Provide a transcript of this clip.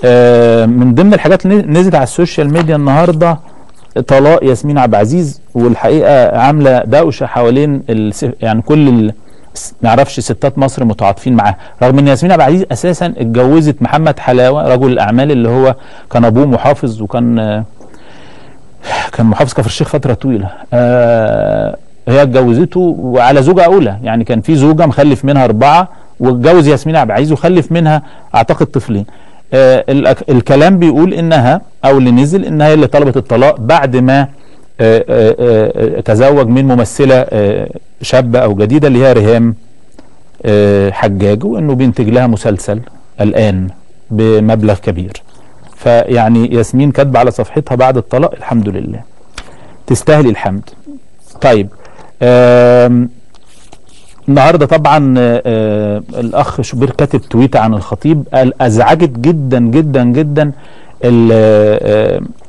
آه، من ضمن الحاجات اللي نزلت على السوشيال ميديا النهارده طلاق ياسمين عبد العزيز والحقيقه عامله دوشه حوالين الس- يعني كل ال... س- ما اعرفش ستات مصر متعاطفين معاها رغم ان ياسمين عبد العزيز اساسا اتجوزت محمد حلاوه رجل الاعمال اللي هو كان ابوه محافظ وكان آه، كان محافظ كفر الشيخ فتره طويله آه هي اتجوزته وعلى زوجه اولى يعني كان في زوجه مخلف منها اربعه واتجوز ياسمين عبد العزيز وخلف منها اعتقد طفلين آه الأك- الكلام بيقول انها او اللي نزل انها هي اللي طلبت الطلاق بعد ما آه، آه، آه، تزوج من ممثله آه، شابه او جديده اللي هي ريهام آه، حجاج وانه بينتج لها مسلسل الان بمبلغ كبير فيعني ياسمين كاتبه على صفحتها بعد الطلاق الحمد لله تستاهل الحمد طيب آم، النهارده طبعا آه، آه، الاخ شوبير كاتب تويته عن الخطيب قال ازعجت جدا جدا جدا ال- آه،